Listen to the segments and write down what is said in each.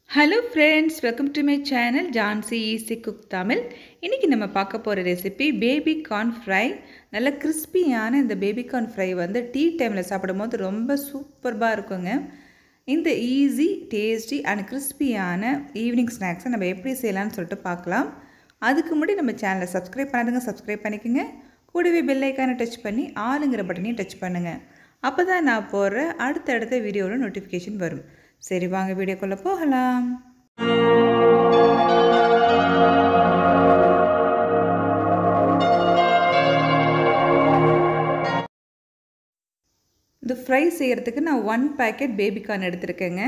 hello friends welcome to my channel Jhansi easy cook Tamil இன்றைக்கி நம்ம பார்க்க போகிற ரெசிபி பேபி கார்ன் ஃப்ரை நல்ல கிறிஸ்பியான இந்த பேபி கார்ன் ஃப்ரை வந்து டீ டைமில் சாப்பிடும்போது ரொம்ப சூப்பர்பாக இருக்குங்க இந்த ஈஸி டேஸ்டி அண்ட் கிறிஸ்பியான ஈவினிங் ஸ்நாக்ஸை நம்ம எப்படி செய்யலாம்னு சொல்லிட்டு பார்க்கலாம் அதுக்கு முன்னாடி நம்ம சேனலை சப்ஸ்கிரைப் பண்ணாதுங்க சப்ஸ்கிரைப் பண்ணிக்கோங்க கூடவே பெல் ஐக்கானை டச் பண்ணி ஆளுங்கிற பட்டனையும் டச் பண்ணுங்கள் அப்போ தான் நான் போடுற அடுத்தடுத்த வீடியோவில் நோட்டிஃபிகேஷன் வரும் சரி வாங்க வீடியோக்குள்ளே போகலாம் இந்த ஃப்ரை செய்கிறதுக்கு நான் ஒன் பேக்கெட் பேபிகார்ன் எடுத்திருக்கேங்க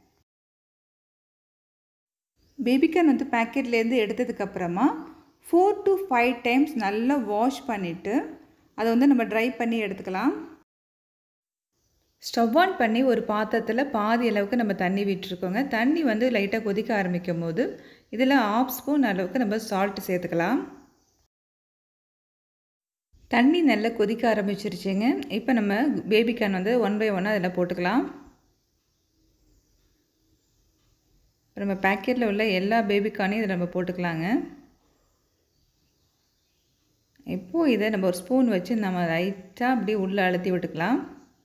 பேபிகார்ன் வந்து பேக்கெட்லேருந்து எடுத்ததுக்கப்புறமா ஃபோர் டு ஃபைவ் டைம்ஸ் நல்லா வாஷ் பண்ணிவிட்டு அதை வந்து நம்ம ட்ரை பண்ணி எடுத்துக்கலாம் ஸ்டவ் ஆன் பண்ணி ஒரு பாத்திரத்தில் பாதி அளவுக்கு நம்ம தண்ணி விட்டுருக்கோங்க தண்ணி வந்து லைட்டாக கொதிக்க ஆரம்பிக்கும் போது இதில் ஆஃப் ஸ்பூன் அளவுக்கு நம்ம சால்ட்டு சேர்த்துக்கலாம் தண்ணி நல்லா கொதிக்க ஆரம்பிச்சிருச்சுங்க இப்போ நம்ம பேபிகார்ன் வந்து ஒன் பை ஒன்னாக அதில் போட்டுக்கலாம் நம்ம பேக்கெட்டில் உள்ள எல்லா பேபிகார்னையும் இதில் நம்ம போட்டுக்கலாங்க இப்போது இதை நம்ம ஒரு ஸ்பூன் வச்சு நம்ம லைட்டாக அப்படியே உள்ளே அழுத்தி விட்டுக்கலாம்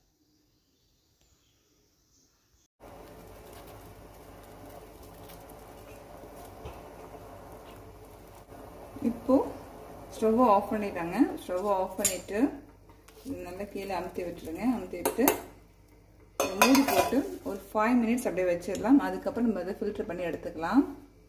இப்போது ஸ்டவ்வை ஆஃப் பண்ணிட்டாங்க ஸ்டவ்வை ஆஃப் பண்ணிவிட்டு நல்லா கீழே அமுத்தி விட்டுருங்க அமுத்தி விட்டு மூடி போட்டு ஒரு ஃபைவ் மினிட்ஸ் அப்படியே வச்சிடலாம் அதுக்கப்புறம் நம்ம அதை ஃபில்டர் பண்ணி எடுத்துக்கலாம்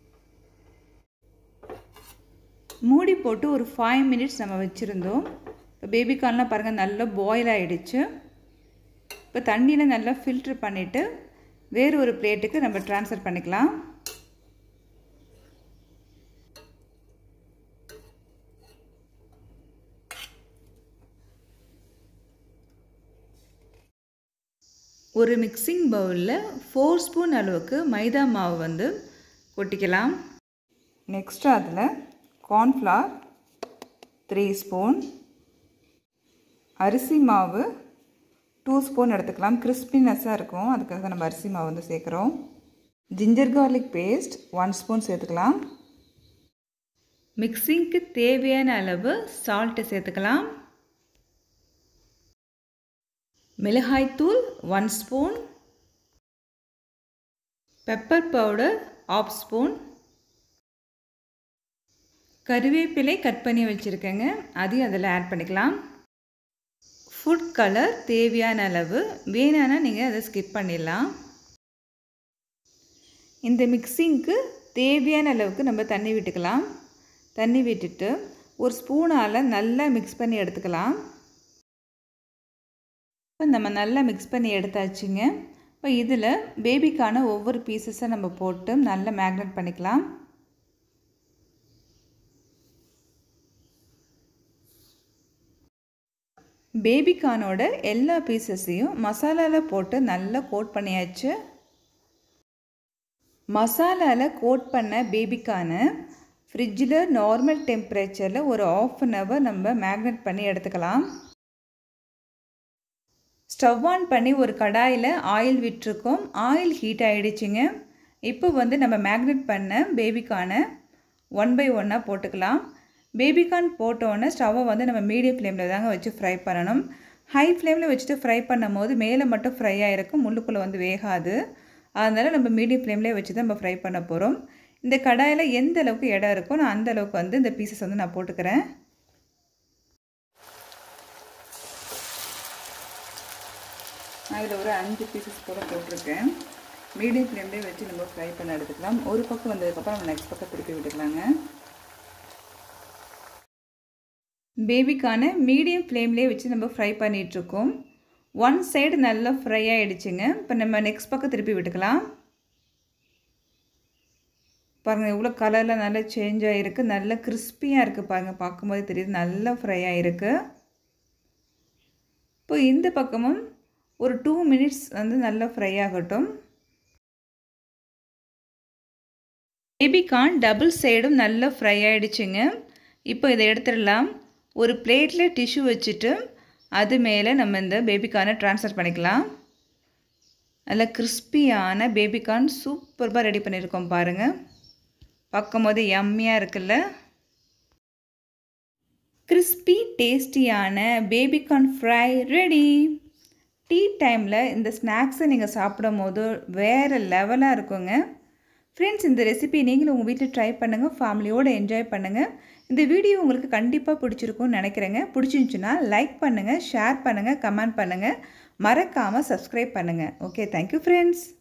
மூடி போட்டு ஒரு ஃபைவ் மினிட்ஸ் நம்ம வச்சுருந்தோம் இப்போ பேபிகார்ன்லாம் பாருங்கள் நல்லா பாயில் ஆகிடுச்சு இப்போ தண்ணியில் நல்லா ஃபில்ட்ரு பண்ணிவிட்டு வேறு ஒரு பிளேட்டுக்கு நம்ம ட்ரான்ஸ்ஃபர் பண்ணிக்கலாம் ஒரு மிக்சிங் பவுலில் ஃபோர் ஸ்பூன் அளவுக்கு மைதா மாவு வந்து கொட்டிக்கலாம் நெக்ஸ்ட்டு அதில் கார்ன்ஃப்ளார் த்ரீ ஸ்பூன் அரிசி மாவு டூ ஸ்பூன் எடுத்துக்கலாம் கிறிஸ்பினஸ்ஸாக இருக்கும் அதுக்காக நம்ம அரிசி மாவு வந்து சேர்க்குறோம் ginger garlic paste one spoon சேர்த்துக்கலாம் மிக்சிங்க்கு தேவையான அளவு சால்ட்டு சேர்த்துக்கலாம் மிளகாய்த்தூள் ஒன் ஸ்பூன் பெப்பர் பவுடர் ஆஃப் ஸ்பூன் கருவேப்பிலை கட் பண்ணி வச்சுருக்கேங்க அதையும் அதில் ஆட் பண்ணிக்கலாம் ஃபுட் கலர் தேவையான அளவு வேணான்னா நீங்கள் அதை ஸ்கிப் பண்ணிடலாம் இந்த மிக்சிங்க்கு தேவையான அளவுக்கு நம்ம தண்ணி விட்டுக்கலாம் தண்ணி விட்டுட்டு ஒரு ஸ்பூனால் நல்லா மிக்ஸ் பண்ணி எடுத்துக்கலாம் இப்போ நம்ம நல்லா மிக்ஸ் பண்ணி எடுத்தாச்சுங்க இப்போ இதில் பேபிக்கான ஒவ்வொரு பீசஸை நம்ம போட்டு நல்லா மேக்னேட் பண்ணிக்கலாம் பேபிகானோட எல்லா பீசஸையும் மசாலாவில் போட்டு நல்லா கோட் பண்ணியாச்சு மசாலாவில் கோட் பண்ண பேபிக்கானை ஃப்ரிட்ஜில் நார்மல் டெம்பரேச்சரில் ஒரு ஆஃப் அன் ஹவர் நம்ம மேக்னேட் பண்ணி எடுத்துக்கலாம் ஸ்டவ் ஆன் பண்ணி ஒரு கடாயில் ஆயில் விட்டுருக்கோம் ஆயில் ஹீட் ஆகிடுச்சிங்க இப்போ வந்து நம்ம மேக்னெட் பண்ண பேபிக்கான ஒன் பை ஒன்னாக போட்டுக்கலாம் பேபிகார்ன் போட்டோன்னே ஸ்டவ்வை வந்து நம்ம மீடியம் ஃப்ளேமில் தாங்க வச்சு ஃப்ரை பண்ணணும் ஹை ஃப்ளேமில் வச்சுட்டு ஃப்ரை பண்ணும் போது மேலே மட்டும் ஃப்ரை ஆகிருக்கும் முள்ளுக்குள்ளே வந்து வேகாது அதனால் நம்ம மீடியம் ஃப்ளேம்லேயே வச்சு தான் நம்ம ஃப்ரை பண்ண போகிறோம் இந்த கடாயில் எந்த அளவுக்கு இடம் இருக்கோ நான் அந்த அளவுக்கு வந்து இந்த பீசஸ் வந்து நான் போட்டுக்கிறேன் நான் இதில் ஒரு அஞ்சு பீசஸ் கூட போட்டிருக்கேன் மீடியம் ஃப்ளேம்லேயே வச்சு நம்ம ஃப்ரை பண்ண எடுத்துக்கலாம் ஒரு பக்கம் வந்ததுக்கப்புறம் நம்ம நெக்ஸ்ட் பக்கம் திருப்பி விட்டுக்கலாங்க பேபிக்கான மீடியம் ஃப்ளேம்லேயே வச்சு நம்ம ஃப்ரை பண்ணிகிட்ருக்கோம் ஒன் சைடு நல்லா ஃப்ரை ஆகிடுச்சுங்க இப்போ நம்ம நெக்ஸ்ட் பக்கம் திருப்பி விட்டுக்கலாம் பாருங்கள் எவ்வளோ கலரில் நல்லா சேஞ்ச் ஆகிருக்கு நல்லா கிறிஸ்பியாக இருக்குது பாருங்கள் பார்க்கும்போது தெரியுது நல்லா ஃப்ரை ஆகிருக்கு இப்போ இந்த பக்கமும் ஒரு டூ மினிட்ஸ் வந்து நல்லா ஃப்ரை ஆகட்டும் பேபிகார்ன் டபுள் சைடும் நல்லா ஃப்ரை ஆகிடுச்சுங்க இப்போ இதை எடுத்துடலாம் ஒரு பிளேட்டில் டிஷ்யூ வச்சுட்டு அது மேலே நம்ம இந்த பேபிக்கார்னை ட்ரான்ஸ்ஃபர் பண்ணிக்கலாம் நல்ல கிறிஸ்பியான பேபிகார்ன் சூப்பர்பாக ரெடி பண்ணியிருக்கோம் பாருங்கள் பார்க்கும் போது யம்மியாக இருக்குல்ல கிறிஸ்பி டேஸ்டியான பேபிகார்ன் ஃப்ரை ரெடி டீ டைமில் இந்த ஸ்நாக்ஸை நீங்கள் சாப்பிடும் போது வேறு லெவலாக இருக்குங்க ஃப்ரெண்ட்ஸ் இந்த ரெசிபி நீங்களும் உங்கள் வீட்டில் ட்ரை பண்ணுங்கள் ஃபேமிலியோடு என்ஜாய் பண்ணுங்கள் இந்த வீடியோ உங்களுக்கு கண்டிப்பாக பிடிச்சிருக்கும்னு நினைக்கிறேங்க பிடிச்சிருந்துச்சுன்னா லைக் பண்ணுங்கள் ஷேர் பண்ணுங்கள் கமெண்ட் பண்ணுங்கள் மறக்காமல் சப்ஸ்கிரைப் பண்ணுங்கள் ஓகே தேங்க்யூ ஃப்ரெண்ட்ஸ்